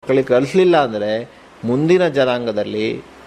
ಮಕ್ಕಳಿಗೆ ಕಲಿಸಲಿಲ್ಲ ಅಂದರೆ ಮುಂದಿನ ಜನಾಂಗದಲ್ಲಿ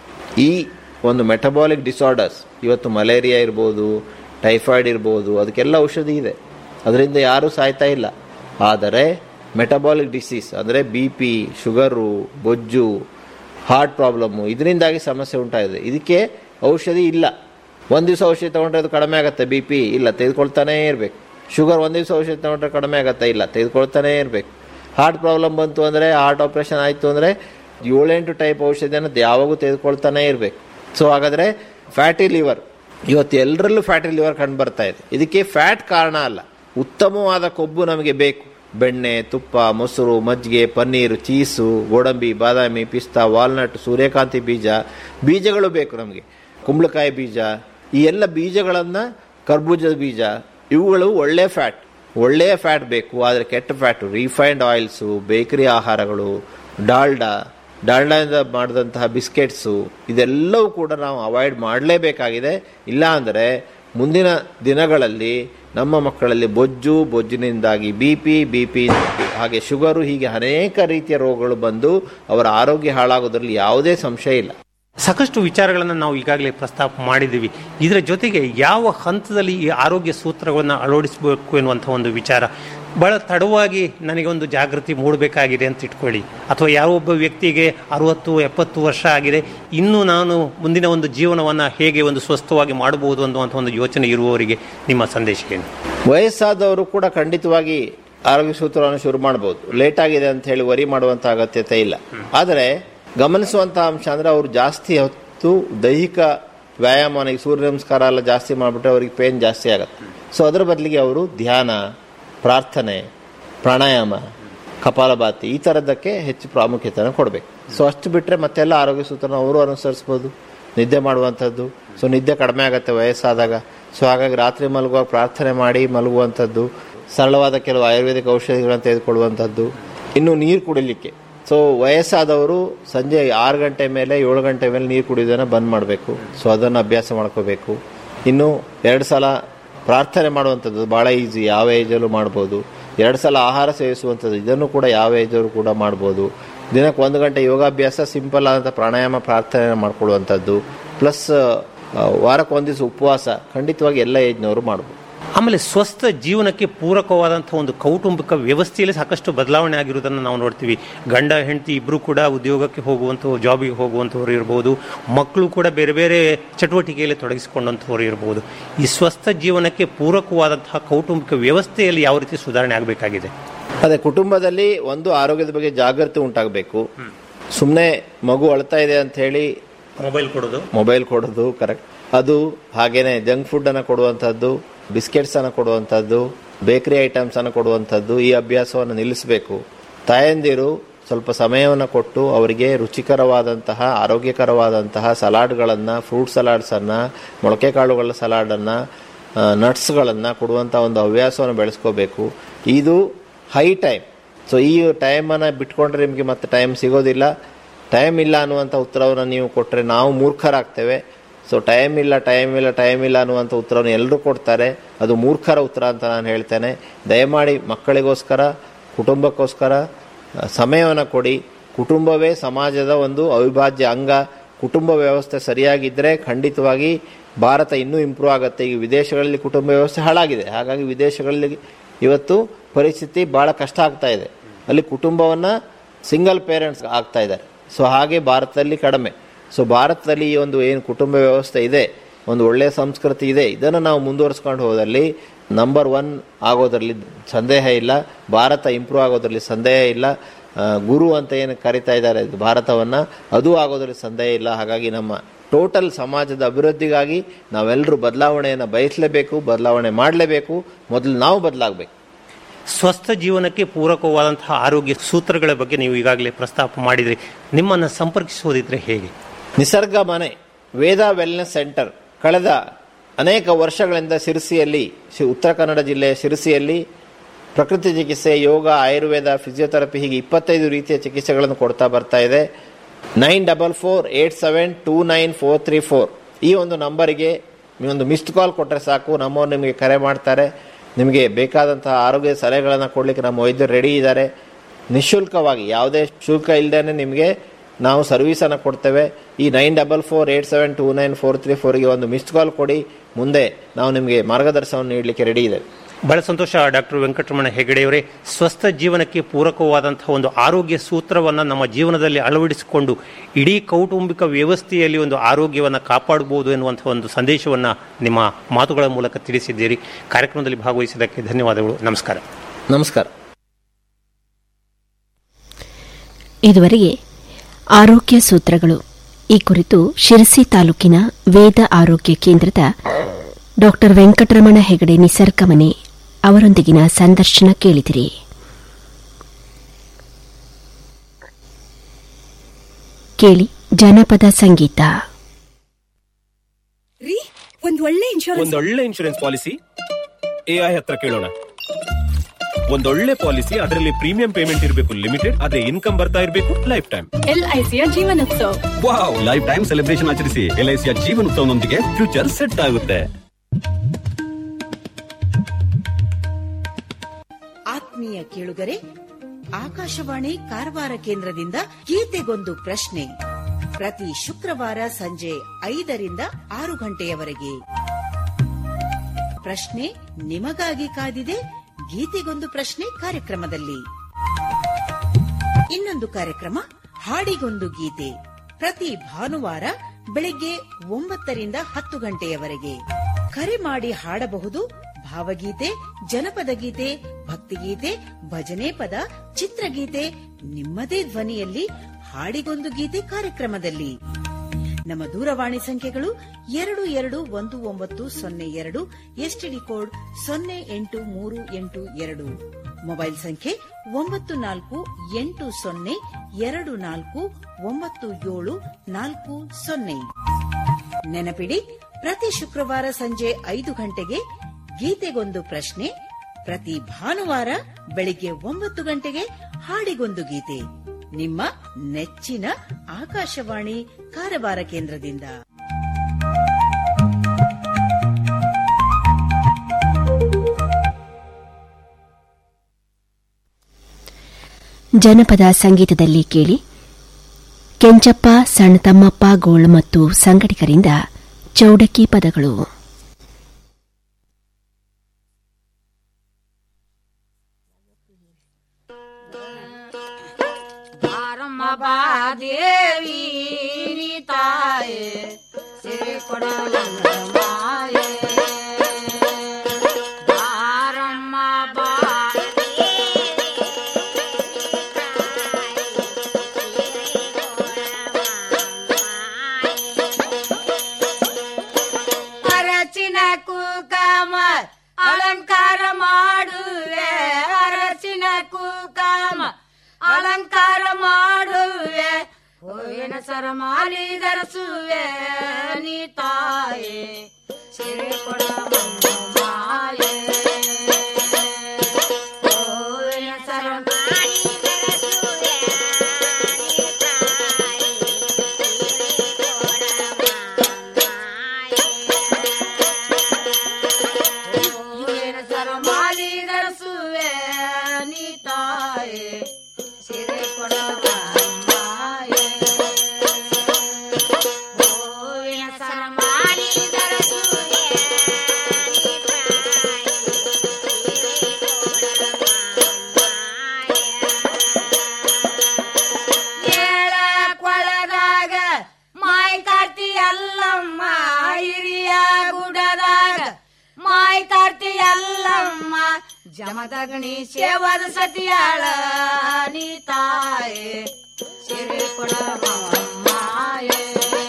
ಈ ಒಂದು ಮೆಟಬಾಲಿಕ್ ಡಿಸಾರ್ಡರ್ಸ್ ಇವತ್ತು ಮಲೇರಿಯಾ ಇರ್ಬೋದು ಟೈಫಾಯ್ಡ್ ಇರ್ಬೋದು ಅದಕ್ಕೆಲ್ಲ ಔಷಧಿ ಇದೆ ಅದರಿಂದ ಯಾರೂ ಸಾಯ್ತಾ ಇಲ್ಲ ಆದರೆ ಮೆಟಬಾಲಿಕ್ ಡಿಸೀಸ್ ಅಂದರೆ ಬಿ ಪಿ ಶುಗರು ಬೊಜ್ಜು ಹಾರ್ಟ್ ಪ್ರಾಬ್ಲಮ್ಮು ಇದರಿಂದಾಗಿ ಸಮಸ್ಯೆ ಉಂಟಾಗಿದೆ ಇದಕ್ಕೆ ಔಷಧಿ ಇಲ್ಲ ಒಂದು ದಿವಸ ಔಷಧಿ ತೊಗೊಂಡ್ರೆ ಅದು ಕಡಿಮೆ ಆಗುತ್ತೆ ಬಿ ಪಿ ಇಲ್ಲ ತೆಗೆದುಕೊಳ್ತಾನೇ ಇರಬೇಕು ಶುಗರ್ ಒಂದು ದಿವಸ ಔಷಧಿ ತೊಗೊಂಡ್ರೆ ಕಡಿಮೆ ಆಗುತ್ತೆ ಇಲ್ಲ ತೆಗೆದುಕೊಳ್ತಾನೇ ಇರಬೇಕು ಹಾರ್ಟ್ ಪ್ರಾಬ್ಲಮ್ ಬಂತು ಅಂದರೆ ಹಾರ್ಟ್ ಆಪ್ರೇಷನ್ ಆಯಿತು ಅಂದರೆ ಏಳೆಂಟು ಟೈಪ್ ಔಷಧಿಯನ್ನು ಯಾವಾಗೂ ತೆಗೆದುಕೊಳ್ತಾನೇ ಇರಬೇಕು ಸೊ ಹಾಗಾದರೆ ಫ್ಯಾಟಿ ಲಿವರ್ ಇವತ್ತು ಎಲ್ಲರಲ್ಲೂ ಫ್ಯಾಟಿ ಲಿವರ್ ಕಂಡು ಬರ್ತಾ ಇದೆ ಇದಕ್ಕೆ ಫ್ಯಾಟ್ ಕಾರಣ ಅಲ್ಲ ಉತ್ತಮವಾದ ಕೊಬ್ಬು ನಮಗೆ ಬೇಕು ಬೆಣ್ಣೆ ತುಪ್ಪ ಮೊಸರು ಮಜ್ಜಿಗೆ ಪನ್ನೀರು ಚೀಸು ಗೋಡಂಬಿ ಬಾದಾಮಿ ಪಿಸ್ತಾ ವಾಲ್ನಟ್ ಸೂರ್ಯಕಾಂತಿ ಬೀಜ ಬೀಜಗಳು ಬೇಕು ನಮಗೆ ಕುಂಬಳಕಾಯಿ ಬೀಜ ಈ ಎಲ್ಲ ಬೀಜಗಳನ್ನು ಕರ್ಬೂಜದ ಬೀಜ ಇವುಗಳು ಒಳ್ಳೆ ಫ್ಯಾಟ್ ಒಳ್ಳೆಯ ಫ್ಯಾಟ್ ಬೇಕು ಆದರೆ ಕೆಟ್ಟ ಫ್ಯಾಟು ರಿಫೈನ್ಡ್ ಆಯಿಲ್ಸು ಬೇಕರಿ ಆಹಾರಗಳು ಡಾಲ್ಡಾ ಡಾಲ್ಡಾದಿಂದ ಮಾಡಿದಂತಹ ಬಿಸ್ಕೆಟ್ಸು ಇದೆಲ್ಲವೂ ಕೂಡ ನಾವು ಅವಾಯ್ಡ್ ಮಾಡಲೇಬೇಕಾಗಿದೆ ಇಲ್ಲ ಅಂದರೆ ಮುಂದಿನ ದಿನಗಳಲ್ಲಿ ನಮ್ಮ ಮಕ್ಕಳಲ್ಲಿ ಬೊಜ್ಜು ಬೊಜ್ಜಿನಿಂದಾಗಿ ಬಿ ಪಿ ಬಿ ಪಿ ಹಾಗೆ ಶುಗರು ಹೀಗೆ ಅನೇಕ ರೀತಿಯ ರೋಗಗಳು ಬಂದು ಅವರ ಆರೋಗ್ಯ ಹಾಳಾಗೋದ್ರಲ್ಲಿ ಯಾವುದೇ ಸಂಶಯ ಇಲ್ಲ ಸಾಕಷ್ಟು ವಿಚಾರಗಳನ್ನು ನಾವು ಈಗಾಗಲೇ ಪ್ರಸ್ತಾಪ ಮಾಡಿದ್ದೀವಿ ಇದರ ಜೊತೆಗೆ ಯಾವ ಹಂತದಲ್ಲಿ ಈ ಆರೋಗ್ಯ ಸೂತ್ರಗಳನ್ನು ಅಳವಡಿಸಬೇಕು ಎನ್ನುವಂಥ ಒಂದು ವಿಚಾರ ಬಹಳ ತಡವಾಗಿ ನನಗೆ ಒಂದು ಜಾಗೃತಿ ಮೂಡಬೇಕಾಗಿದೆ ಅಂತ ಇಟ್ಕೊಳ್ಳಿ ಅಥವಾ ಯಾರೋ ಒಬ್ಬ ವ್ಯಕ್ತಿಗೆ ಅರುವತ್ತು ಎಪ್ಪತ್ತು ವರ್ಷ ಆಗಿದೆ ಇನ್ನು ನಾನು ಮುಂದಿನ ಒಂದು ಜೀವನವನ್ನು ಹೇಗೆ ಒಂದು ಸ್ವಸ್ಥವಾಗಿ ಮಾಡಬಹುದು ಅನ್ನುವಂಥ ಒಂದು ಯೋಚನೆ ಇರುವವರಿಗೆ ನಿಮ್ಮ ಸಂದೇಶ ಏನು ವಯಸ್ಸಾದವರು ಕೂಡ ಖಂಡಿತವಾಗಿ ಆರೋಗ್ಯ ಸೂತ್ರವನ್ನು ಶುರು ಮಾಡ್ಬೋದು ಲೇಟ್ ಆಗಿದೆ ಅಂತ ಹೇಳಿ ವರಿ ಮಾಡುವಂಥ ಅಗತ್ಯತೆ ಇಲ್ಲ ಆದರೆ ಗಮನಿಸುವಂಥ ಅಂಶ ಅಂದರೆ ಅವರು ಜಾಸ್ತಿ ಹೊತ್ತು ದೈಹಿಕ ವ್ಯಾಯಾಮ ಈಗ ಸೂರ್ಯ ನಮಸ್ಕಾರ ಎಲ್ಲ ಜಾಸ್ತಿ ಮಾಡಿಬಿಟ್ರೆ ಅವ್ರಿಗೆ ಪೇನ್ ಜಾಸ್ತಿ ಆಗುತ್ತೆ ಸೊ ಅದರ ಬದಲಿಗೆ ಅವರು ಧ್ಯಾನ ಪ್ರಾರ್ಥನೆ ಪ್ರಾಣಾಯಾಮ ಕಪಾಲಭಾತಿ ಈ ಥರದ್ದಕ್ಕೆ ಹೆಚ್ಚು ಪ್ರಾಮುಖ್ಯತೆಯನ್ನು ಕೊಡಬೇಕು ಸೊ ಅಷ್ಟು ಬಿಟ್ಟರೆ ಮತ್ತೆಲ್ಲ ಆರೋಗ್ಯ ಸೂತ್ರನ ಅವರು ಅನುಸರಿಸ್ಬೋದು ನಿದ್ದೆ ಮಾಡುವಂಥದ್ದು ಸೊ ನಿದ್ದೆ ಕಡಿಮೆ ಆಗುತ್ತೆ ವಯಸ್ಸಾದಾಗ ಸೊ ಹಾಗಾಗಿ ರಾತ್ರಿ ಮಲಗುವಾಗ ಪ್ರಾರ್ಥನೆ ಮಾಡಿ ಮಲಗುವಂಥದ್ದು ಸರಳವಾದ ಕೆಲವು ಆಯುರ್ವೇದಿಕ್ ಔಷಧಿಗಳನ್ನು ತೆಗೆದುಕೊಳ್ಳುವಂಥದ್ದು ಇನ್ನು ನೀರು ಕುಡಿಲಿಕ್ಕೆ ಸೊ ವಯಸ್ಸಾದವರು ಸಂಜೆ ಆರು ಗಂಟೆ ಮೇಲೆ ಏಳು ಗಂಟೆ ಮೇಲೆ ನೀರು ಕುಡಿಯೋದನ್ನು ಬಂದ್ ಮಾಡಬೇಕು ಸೊ ಅದನ್ನು ಅಭ್ಯಾಸ ಮಾಡ್ಕೋಬೇಕು ಇನ್ನು ಎರಡು ಸಲ ಪ್ರಾರ್ಥನೆ ಮಾಡುವಂಥದ್ದು ಭಾಳ ಈಸಿ ಯಾವ ಏಜಲ್ಲೂ ಮಾಡ್ಬೋದು ಎರಡು ಸಲ ಆಹಾರ ಸೇವಿಸುವಂಥದ್ದು ಇದನ್ನು ಕೂಡ ಯಾವ ಏಜರು ಕೂಡ ಮಾಡ್ಬೋದು ದಿನಕ್ಕೆ ಒಂದು ಗಂಟೆ ಯೋಗಾಭ್ಯಾಸ ಸಿಂಪಲ್ ಆದಂಥ ಪ್ರಾಣಾಯಾಮ ಪ್ರಾರ್ಥನೆ ಮಾಡ್ಕೊಳ್ಳುವಂಥದ್ದು ಪ್ಲಸ್ ವಾರಕ್ಕೆ ಒಂದು ದಿವಸ ಉಪವಾಸ ಖಂಡಿತವಾಗಿ ಎಲ್ಲ ಏಜ್ನವರು ಮಾಡ್ಬೋದು ಆಮೇಲೆ ಸ್ವಸ್ಥ ಜೀವನಕ್ಕೆ ಪೂರಕವಾದಂಥ ಒಂದು ಕೌಟುಂಬಿಕ ವ್ಯವಸ್ಥೆಯಲ್ಲಿ ಸಾಕಷ್ಟು ಬದಲಾವಣೆ ಆಗಿರುವುದನ್ನು ನಾವು ನೋಡ್ತೀವಿ ಗಂಡ ಹೆಂಡತಿ ಇಬ್ಬರು ಕೂಡ ಉದ್ಯೋಗಕ್ಕೆ ಹೋಗುವಂಥವ್ರು ಜಾಬಿಗೆ ಹೋಗುವಂಥವ್ರು ಇರ್ಬೋದು ಮಕ್ಕಳು ಕೂಡ ಬೇರೆ ಬೇರೆ ಚಟುವಟಿಕೆಯಲ್ಲಿ ತೊಡಗಿಸಿಕೊಂಡಂಥವ್ರು ಇರ್ಬೋದು ಈ ಸ್ವಸ್ಥ ಜೀವನಕ್ಕೆ ಪೂರಕವಾದಂತಹ ಕೌಟುಂಬಿಕ ವ್ಯವಸ್ಥೆಯಲ್ಲಿ ಯಾವ ರೀತಿ ಸುಧಾರಣೆ ಆಗಬೇಕಾಗಿದೆ ಅದೇ ಕುಟುಂಬದಲ್ಲಿ ಒಂದು ಆರೋಗ್ಯದ ಬಗ್ಗೆ ಜಾಗೃತಿ ಉಂಟಾಗಬೇಕು ಸುಮ್ಮನೆ ಮಗು ಅಳ್ತಾ ಇದೆ ಅಂತ ಹೇಳಿ ಮೊಬೈಲ್ ಕೊಡೋದು ಮೊಬೈಲ್ ಕೊಡೋದು ಕರೆಕ್ಟ್ ಅದು ಹಾಗೇನೆ ಜಂಕ್ ಫುಡ್ ಅನ್ನು ಕೊಡುವಂಥದ್ದು ಬಿಸ್ಕೆಟ್ಸ್ ಅನ್ನು ಕೊಡುವಂಥದ್ದು ಬೇಕರಿ ಐಟಮ್ಸ್ ಅನ್ನು ಕೊಡುವಂಥದ್ದು ಈ ಅಭ್ಯಾಸವನ್ನು ನಿಲ್ಲಿಸಬೇಕು ತಾಯಂದಿರು ಸ್ವಲ್ಪ ಸಮಯವನ್ನು ಕೊಟ್ಟು ಅವರಿಗೆ ರುಚಿಕರವಾದಂತಹ ಆರೋಗ್ಯಕರವಾದಂತಹ ಸಲಾಡ್ಗಳನ್ನು ಫ್ರೂಟ್ ಸಲಾಡ್ಸನ್ನು ಮೊಳಕೆ ಕಾಳುಗಳ ಸಲಾಡನ್ನು ನಟ್ಸ್ಗಳನ್ನು ಕೊಡುವಂಥ ಒಂದು ಹವ್ಯಾಸವನ್ನು ಬೆಳೆಸ್ಕೋಬೇಕು ಇದು ಹೈ ಟೈಮ್ ಸೊ ಈ ಟೈಮನ್ನು ಬಿಟ್ಕೊಂಡ್ರೆ ನಿಮಗೆ ಮತ್ತೆ ಟೈಮ್ ಸಿಗೋದಿಲ್ಲ ಟೈಮ್ ಇಲ್ಲ ಅನ್ನುವಂಥ ಉತ್ತರವನ್ನು ನೀವು ಕೊಟ್ಟರೆ ನಾವು ಮೂರ್ಖರಾಗ್ತೇವೆ ಸೊ ಟೈಮ್ ಇಲ್ಲ ಟೈಮ್ ಇಲ್ಲ ಟೈಮ್ ಇಲ್ಲ ಅನ್ನುವಂಥ ಉತ್ತರವನ್ನು ಎಲ್ಲರೂ ಕೊಡ್ತಾರೆ ಅದು ಮೂರ್ಖರ ಉತ್ತರ ಅಂತ ನಾನು ಹೇಳ್ತೇನೆ ದಯಮಾಡಿ ಮಕ್ಕಳಿಗೋಸ್ಕರ ಕುಟುಂಬಕ್ಕೋಸ್ಕರ ಸಮಯವನ್ನು ಕೊಡಿ ಕುಟುಂಬವೇ ಸಮಾಜದ ಒಂದು ಅವಿಭಾಜ್ಯ ಅಂಗ ಕುಟುಂಬ ವ್ಯವಸ್ಥೆ ಸರಿಯಾಗಿದ್ದರೆ ಖಂಡಿತವಾಗಿ ಭಾರತ ಇನ್ನೂ ಇಂಪ್ರೂವ್ ಆಗುತ್ತೆ ಈಗ ವಿದೇಶಗಳಲ್ಲಿ ಕುಟುಂಬ ವ್ಯವಸ್ಥೆ ಹಾಳಾಗಿದೆ ಹಾಗಾಗಿ ವಿದೇಶಗಳಲ್ಲಿ ಇವತ್ತು ಪರಿಸ್ಥಿತಿ ಭಾಳ ಕಷ್ಟ ಆಗ್ತಾ ಇದೆ ಅಲ್ಲಿ ಕುಟುಂಬವನ್ನು ಸಿಂಗಲ್ ಪೇರೆಂಟ್ಸ್ ಆಗ್ತಾ ಇದ್ದಾರೆ ಸೊ ಹಾಗೆ ಭಾರತದಲ್ಲಿ ಕಡಿಮೆ ಸೊ ಭಾರತದಲ್ಲಿ ಈ ಒಂದು ಏನು ಕುಟುಂಬ ವ್ಯವಸ್ಥೆ ಇದೆ ಒಂದು ಒಳ್ಳೆಯ ಸಂಸ್ಕೃತಿ ಇದೆ ಇದನ್ನು ನಾವು ಮುಂದುವರಿಸ್ಕೊಂಡು ಹೋದಲ್ಲಿ ನಂಬರ್ ಒನ್ ಆಗೋದ್ರಲ್ಲಿ ಸಂದೇಹ ಇಲ್ಲ ಭಾರತ ಇಂಪ್ರೂವ್ ಆಗೋದ್ರಲ್ಲಿ ಸಂದೇಹ ಇಲ್ಲ ಗುರು ಅಂತ ಏನು ಕರಿತಾ ಇದ್ದಾರೆ ಭಾರತವನ್ನು ಅದು ಆಗೋದ್ರಲ್ಲಿ ಸಂದೇಹ ಇಲ್ಲ ಹಾಗಾಗಿ ನಮ್ಮ ಟೋಟಲ್ ಸಮಾಜದ ಅಭಿವೃದ್ಧಿಗಾಗಿ ನಾವೆಲ್ಲರೂ ಬದಲಾವಣೆಯನ್ನು ಬಯಸಲೇಬೇಕು ಬದಲಾವಣೆ ಮಾಡಲೇಬೇಕು ಮೊದಲು ನಾವು ಬದಲಾಗಬೇಕು ಸ್ವಸ್ಥ ಜೀವನಕ್ಕೆ ಪೂರಕವಾದಂತಹ ಆರೋಗ್ಯ ಸೂತ್ರಗಳ ಬಗ್ಗೆ ನೀವು ಈಗಾಗಲೇ ಪ್ರಸ್ತಾಪ ಮಾಡಿದ್ರಿ ನಿಮ್ಮನ್ನು ಸಂಪರ್ಕಿಸುವುದಿದ್ರೆ ಹೇಗೆ ನಿಸರ್ಗ ಮನೆ ವೇದ ವೆಲ್ನೆಸ್ ಸೆಂಟರ್ ಕಳೆದ ಅನೇಕ ವರ್ಷಗಳಿಂದ ಸಿರಸಿಯಲ್ಲಿ ಉತ್ತರ ಕನ್ನಡ ಜಿಲ್ಲೆಯ ಸಿರಸಿಯಲ್ಲಿ ಪ್ರಕೃತಿ ಚಿಕಿತ್ಸೆ ಯೋಗ ಆಯುರ್ವೇದ ಫಿಸಿಯೋಥೆರಪಿ ಹೀಗೆ ಇಪ್ಪತ್ತೈದು ರೀತಿಯ ಚಿಕಿತ್ಸೆಗಳನ್ನು ಕೊಡ್ತಾ ಬರ್ತಾ ಇದೆ nine double four eight seven two nine four three four ಈ ಒಂದು ನಂಬರಿಗೆ ಒಂದು ಮಿಸ್ಡ್ ಕಾಲ್ ಕೊಟ್ಟರೆ ಸಾಕು ನಮ್ಮವ್ರು ನಿಮಗೆ ಕರೆ ಮಾಡ್ತಾರೆ ನಿಮಗೆ ಬೇಕಾದಂತಹ ಆರೋಗ್ಯ ಸಲಹೆಗಳನ್ನು ಕೊಡಲಿಕ್ಕೆ ನಮ್ಮ ವೈದ್ಯರು ರೆಡಿ ಇದ್ದಾರೆ ನಿಶುಲ್ಕವಾಗಿ ಯಾವುದೇ ಶುಲ್ಕ ಇಲ್ಲದೇ ನಿಮಗೆ ನಾವು ಸರ್ವಿಸನ್ನು ಕೊಡ್ತೇವೆ ಈ nine double four eight seven two nine four three ಫೋರ್ಗೆ ಒಂದು ಮಿಸ್ಡ್ ಕಾಲ್ ಕೊಡಿ ಮುಂದೆ ನಾವು ನಿಮಗೆ ಮಾರ್ಗದರ್ಶನವನ್ನು ನೀಡಲಿಕ್ಕೆ ರೆಡಿ ಇದೆ ಬಹಳ ಸಂತೋಷ ಡಾಕ್ಟರ್ ವೆಂಕಟರಮಣ ಹೆಗಡೆಯವರೇ ಸ್ವಸ್ಥ ಜೀವನಕ್ಕೆ ಪೂರಕವಾದಂತಹ ಒಂದು ಆರೋಗ್ಯ ಸೂತ್ರವನ್ನು ನಮ್ಮ ಜೀವನದಲ್ಲಿ ಅಳವಡಿಸಿಕೊಂಡು ಇಡೀ ಕೌಟುಂಬಿಕ ವ್ಯವಸ್ಥೆಯಲ್ಲಿ ಒಂದು ಆರೋಗ್ಯವನ್ನು ಕಾಪಾಡಬಹುದು ಎನ್ನುವಂತಹ ಒಂದು ಸಂದೇಶವನ್ನು ನಿಮ್ಮ ಮಾತುಗಳ ಮೂಲಕ ತಿಳಿಸಿದ್ದೀರಿ ಕಾರ್ಯಕ್ರಮದಲ್ಲಿ ಭಾಗವಹಿಸಿದ್ದಕ್ಕೆ ಧನ್ಯವಾದಗಳು ನಮಸ್ಕಾರ ನಮಸ್ಕಾರ ಇದುವರೆಗೆ ಆರೋಗ್ಯ ಸೂತ್ರಗಳು ಈ ಕುರಿತು ಶಿರಸಿ ತಾಲೂಕಿನ ವೇದ ಆರೋಗ್ಯ ಕೇಂದ್ರದ ಡಾಕ್ಟರ್ ವೆಂಕಟರಮಣ ಹೆಗಡೆ ನಿಸರ್ಗಮನೆ ಅವರೊಂದಿಗಿನ ಸಂದರ್ಶನ ಕೇಳಿದಿರಿ ಕೇಳಿ ಜನಪದ ಸಂಗೀತ ರೀ ಒಂದ್ ಒಳ್ಳೆ ಇನ್ಶೂರೆನ್ಸ್ ಒಂದೊಳ್ಳೆ ಇನ್ಶೂರೆನ್ಸ್ ಪಾಲಿಸಿ ಎಐ ಹತ್ರ ಕೇಳೋಣ ಒಂದೊಳ್ಳೆ ಪಾಲಿಸಿ ಅದರಲ್ಲಿ ಪ್ರೀಮಿಯಂ ಪೇಮೆಂಟ್ ಇರಬೇಕು ಲಿಮಿಟೆಡ್ ಅದೇ ಇನ್ಕಮ್ ಬರ್ತಾ ಇರಬೇಕು ಲೈಫ್ ಟೈಮ್ ಎಲ್ಐಸಿಯ Jeevan Utsav wow life time celebration ಆಚರಿಸಿ ಎಲ್ಐಸಿಯ ಜೀವನ ಉತ್ಸವನೊಂದಿಗೆ ಫ್ಯೂಚರ್ ಸೆಟ್ ಆಗುತ್ತೆ ಆತ್ಮೀಯ ಕೇಳುಗರೆ ಆಕಾಶವಾಣಿ ಕಾರವಾರ ಕೇಂದ್ರದಿಂದ ಗೀತೆಗೊಂದು ಪ್ರಶ್ನೆ ಪ್ರತಿ ಶುಕ್ರವಾರ ಸಂಜೆ ಐದರಿಂದ ಆರು ಗಂಟೆಯವರೆಗೆ ಪ್ರಶ್ನೆ ನಿಮಗಾಗಿ ಕಾದಿದೆ ಗೀತೆಗೊಂದು ಪ್ರಶ್ನೆ ಕಾರ್ಯಕ್ರಮದಲ್ಲಿ ಇನ್ನೊಂದು ಕಾರ್ಯಕ್ರಮ ಹಾಡಿಗೊಂದು ಗೀತೆ ಪ್ರತಿ ಭಾನುವಾರ ಬೆಳಿಗ್ಗೆ ಒಂಬತ್ತರಿಂದ ಹತ್ತು ಗಂಟೆಯವರೆಗೆ ಕರೆ ಮಾಡಿ ಹಾಡಬಹುದು ಭಾವಗೀತೆ ಜನಪದ ಗೀತೆ ಭಕ್ತಿಗೀತೆ ಭಜನೆ ಪದ ಚಿತ್ರಗೀತೆ ನಿಮ್ಮದೇ ಧ್ವನಿಯಲ್ಲಿ ಹಾಡಿಗೊಂದು ಗೀತೆ ಕಾರ್ಯಕ್ರಮದಲ್ಲಿ ನಮ್ಮ ದೂರವಾಣಿ ಸಂಖ್ಯೆಗಳು ಎರಡು ಎರಡು ಒಂದು ಒಂಬತ್ತು ಸೊನ್ನೆ ಎರಡು ಎಸ್ಟಿಡಿ ಕೋಡ್ ಸೊನ್ನೆ ಎಂಟು ಮೂರು ಎಂಟು ಎರಡು ಮೊಬೈಲ್ ಸಂಖ್ಯೆ ಒಂಬತ್ತು ನಾಲ್ಕು ಎಂಟು ಸೊನ್ನೆ ಎರಡು ನಾಲ್ಕು ಒಂಬತ್ತು ಏಳು ನಾಲ್ಕು ಸೊನ್ನೆ ನೆನಪಿಡಿ ಪ್ರತಿ ಶುಕ್ರವಾರ ಸಂಜೆ ಐದು ಗಂಟೆಗೆ ಗೀತೆಗೊಂದು ಪ್ರಶ್ನೆ ಪ್ರತಿ ಭಾನುವಾರ ಬೆಳಿಗ್ಗೆ ಒಂಬತ್ತು ಗಂಟೆಗೆ ಹಾಡಿಗೊಂದು ಗೀತೆ ನಿಮ್ಮ ನೆಚ್ಚಿನ ಆಕಾಶವಾಣಿ ಕಾರವಾರ ಕೇಂದ್ರದಿಂದ ಜನಪದ ಸಂಗೀತದಲ್ಲಿ ಕೇಳಿ ಕೆಂಚಪ್ಪ ಸಣ್ಣತಮ್ಮಪ್ಪ ಗೋಳ್ ಮತ್ತು ಸಂಗಡಿಗರಿಂದ ಚೌಡಕಿ ಪದಗಳು ಬಾರಮ್ಮ ಬಾ ದೇವಿ ನೀ ತಾಯೆ ಸಿರಿ ಕೊಡಲಂಗ ಮಾಯೆ ಬಾರಮ್ಮ ಬಾ ಅರಚಿನ ಕುಕಮ ಅಲಂಕಾರ ಮಾಡುವೆ ಅರಚಿನ ಕುಕಮ ಅಲಂಕಾರ ಮಾಡುವೆ ಹೂವಿನ ಸರಮಾಲಿ ಧರಿಸುವೆ ನೀ ತಾಯೆ ಸಿರಿ ಕೊಡ ಮಾಯೆ ಹೂವಿನ ಸರಮಾಲಿ ಧರಿಸುವೆ ನೀ ತಾಯೆ ಹೂವಿನ ಸರಮಾಲಿ ಧರಿಸುವೆ ನೀ ತಾಯೆ ಸಿರೆ ಕೊಡವ ಮಾಯೆ ಹೂವಿನ ಸರಮಾಲಿ ಧರಿಸುವೆ ನೀ ತಾಯೆ ಸಿರೆ ಏಳ ಕೊಳದಾಗ ಮಾಯ್ ಕಾರ್ತಿ ಅಲ್ಲಮ್ಮ ಹಿರಿಯ ಗುಡದಾಗ ಮಾಯ್ ಕಾರ್ತಿ ಅಲ್ಲಮ್ಮ ಜಮದಗಣಿ ಸೇವದ ಸತಿಯಾಳ ನೀ ತಾಯೆ ಸಿರಿ ಕೊಡವ ಮಾಯೆ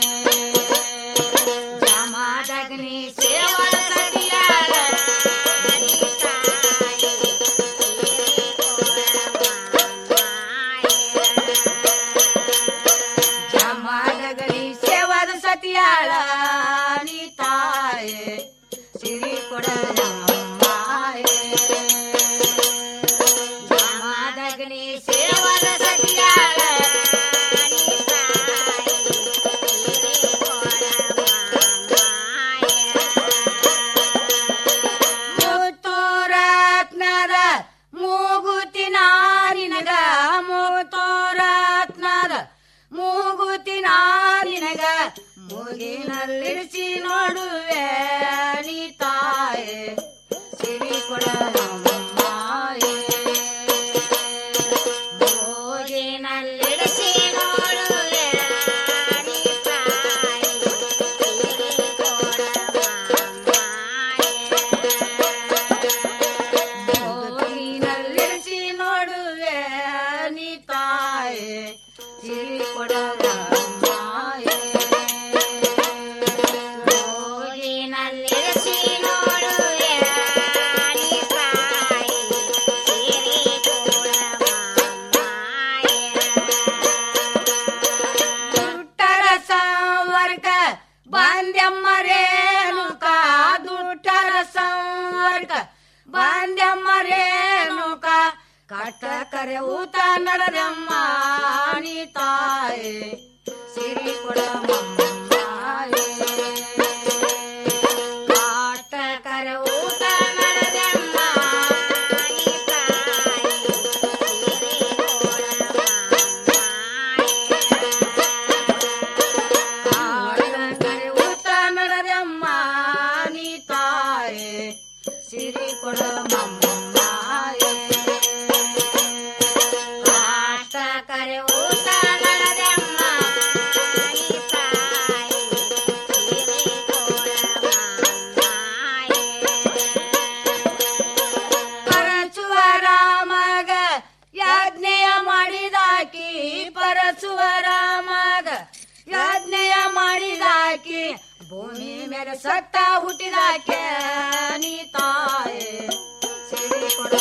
ಜಮದಗಣಿ ಸೇವದ ಸತಿಯಾಳ ನೀ ತಾಯೆ ಜಮದಗಣಿ ಸೇವದ ಸತಿಯಾಳ ನೀ ತಾಯೆ ಸಿರಿ ಕೊಡವ ಮಾಯೆ ಜಮದಗಣಿ ಸೇವದ ಸತಿಯಾಳ ನೀ ತಾಯೆ ಸಿರಿ ಕೊಡವ ಮುತ್ತು ರತ್ನದ ಮೂಗುತಿ ನಾರಿನಗ ಮೂಗುತಿನ ನಿನಗ ಮೂಗಿನಲ್ಲಿರಿಸಿ ನೋಡುವೆ ನೀ ತಾಯೆ ಸಿರಿ ಕೊಡ ಮೂಗಿನಲ್ಲಿರಿಸಿ ನೋಡುವೆ ನೀ ತಾಯೆ ಸಿರಿ ಮೂಗಿನಲ್ಲಿರಿಸಿ ನೋಡುವೆ ನೀ ತಾಯೆ ಸಿರಿ ಕೊಡದ ಮೂಗಿನಲ್ಲಿರಿಸಿ ನೋಡುವೆ ನೀ ತಾಯೆ ಸಿರಿ ದುಟ್ಟರ ಸಂವರ್ಗ ಬಾಂದ್ಯಮ್ಮ ರೇಣುಕ ದುಟ್ಟರ ಸಂವರ್ಗ ಬಾಂದ್ಯಮ್ಮ ರೇಣುಕ ಕಟ್ಟ ಕರೆ ಊತ ನಡದಮ್ಮ ನೀ ತಾಯೆ ಸಿರಿ ಕೊಡ ಕಾಟ ಕರೆ ಊತ ನಡದಮ್ಮ ನೀ ತಾಯೆ ಕರೆ ಊತ ನಡದಮ್ಮ ನೀ ತಾಯೆ ಸಿರಿ ಕೊಡ ಕಾಷ್ಟ ಕರೆ ಊಟ ನಡದಮ್ಮ ನೀ ತಾಯೆ ಸಿರಿ ಪರಚುವ ರಾಮಗ ಯಜ್ಞೆಯ ಮಾಡಿದಾಕಿ ಪರಚುವ ರಾಮಗ ಯಜ್ಞೆಯ ಮಾಡಿದಾಕಿ ಭೂಮಿ ಮೇಲೆ ಸತ್ತ ಹುಟ್ಟಿದಾಕೆ ನೀ ತಾಯೆ ಸಿರಿ ಕೊಡ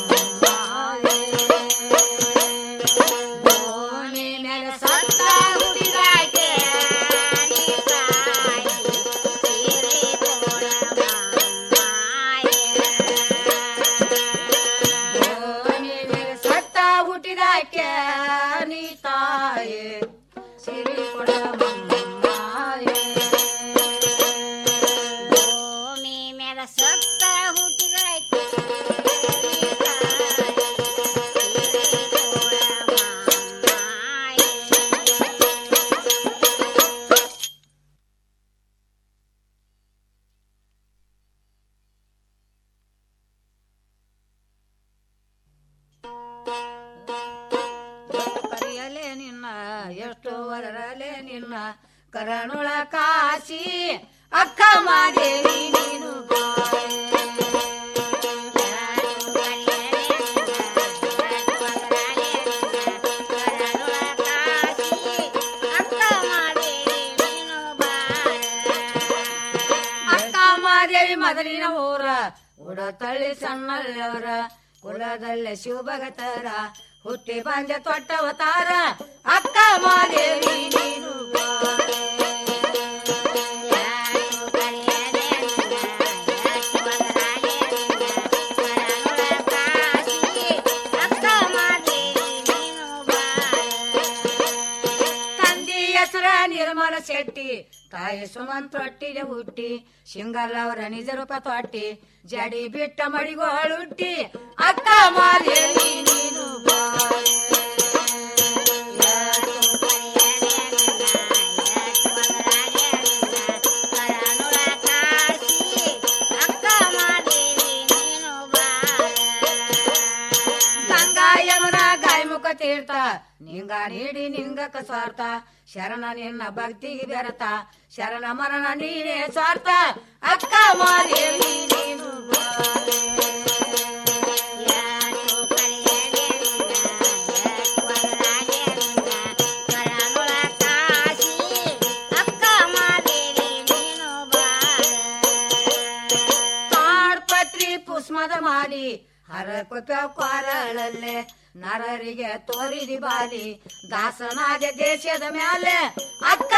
ಭೂಮಿ ಮೇಲೆ ಸತ್ತ ಹುಟ್ಟಿದಾಕೆ ನೀ ತಾಯೆ ಸಿರಿ ಕೊಡ ಸತ್ತ ಹುಟ್ಟಿದಾಕೆ ನೀ ತಾಯೆ ಸಿರಿ ಕೊಡ ಭೂಮಿ ಮೇಲೆ ಸತ್ತ ಹುಟ್ಟಿದಾಕೆ ಕರಿಯಲೆ ನಿನ್ನ ಎಷ್ಟು ವರರಲೆ ನಿನ್ನ ಕರಣುಳ ಕಾಶಿ ಅಕ್ಕ ಮಾದೇವಿ ನೀನು ಅಕ್ಕ ಮಾದೇವಿ ಮೊದಲಿನ ಊರ ಉಡತಳ್ಳಿ ಸಣ್ಣಲ್ಲವರ ಕುಲದಲ್ಲೇ ಶಿವಭಗತರ ಹುಟ್ಟಿ ಬಂದೆ ತೊಟ್ಟವತಾರ ಅಕ್ಕ ಮಾದೇವಿ ನೀನು ತಂದಿ ಹೆಸರ ನಿರ್ಮಲ ಶೆಟ್ಟಿ ತಾಯಿ ಸುಮಂತ್ ತೊಟ್ಟಿಗೆ ಹುಟ್ಟಿ ಶಿಂಗಲ್ಲವರ ನಿಜ ರೂಪ ತೊಟ್ಟಿ ಜಡಿ ಬಿಟ್ಟ ಮಡಿಗೋಳುಟ್ಟಿ ಅಕ್ಕ ಮಾದೇವಿ ನೀನು ಬಾರೆ. ಗಂಗಾ ಯಮುನ ಗಾಯಮುಖ ತೀರ್ಥ ನಿಂಗ ನೀಡಿ ನಿಂಗಕ ಸ್ವಾರ್ಥ ಶರಣ ನಿನ್ನ ಭಕ್ತಿಗೆ ಬೆರತ ಶರಣ ಮರಣ ನೀನೇ ಸ್ವಾರ್ಥ ಅಕ್ಕ ಮಾದೇವಿ ನೀನು ಬಾರೆ. ತಾಡ್ಪತ್ರಿ ಪುಷ್ಮದ ಮಾಲಿ ಹರಕೊಪ್ಪ ಕೊರಳಲ್ಲೇ ನರರಿಗೆ ತೋರಿದಿ ಬಾಲಿ ದಾಸನಾದ ದೇಶದ ಮ್ಯಾಲೆ ಅಕ್ಕ